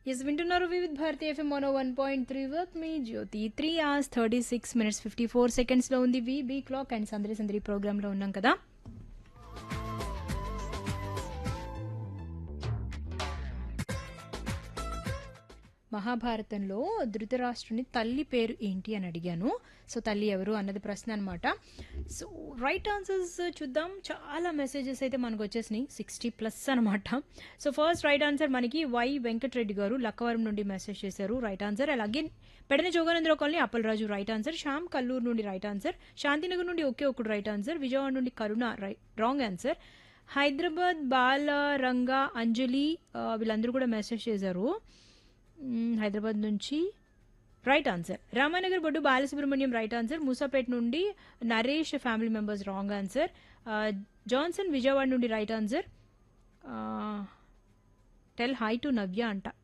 yes వింటున్నారు Vividh Bharati FM మోనో one point three వర్క్ మీ Jyothi three hours thirty six minutes fifty four సెకండ్స్లో ఉంది వి బీ క్లాక్ అండ్ సందరి సందరి ప్రోగ్రాంలో ఉన్నాం కదా మహాభారతంలో ధృతరాష్ట్రుని తల్లి పేరు ఏంటి అని అడిగాను సో తల్లి ఎవరు అన్నది ప్రశ్న అనమాట సో రైట్ ఆన్సర్స్ చూద్దాం చాలా మెసేజెస్ అయితే మనకు వచ్చేసినాయి సిక్స్టీ ప్లస్ అనమాట సో ఫస్ట్ రైట్ ఆన్సర్ మనకి వై వెంకటరెడ్డి గారు లక్కవరం నుండి మెసేజ్ చేశారు రైట్ ఆన్సర్ అలాగే Pedana Joganandarao colony Appalaraju right answer Shyam Kalluru నుండి రైట్ ఆన్సర్ శాంతినగర్ నుండి ఒకే ఒకటి రైట్ ఆన్సర్ విజయవాడ నుండి Karuna right wrong answer Hyderabad Bala Ranga Anjali ఆ, వీళ్ళందరూ కూడా మెసేజ్ చేశారు మ్మ్, హైదరాబాద్ నుంచి right answer Ramanagar Boddu Balasubrahmanyam right answer Moosapet నుండి Naresh family members wrong answer ఆ, జాన్సన్ విజయవాడ నుండి right answer tell hi to Navya అంట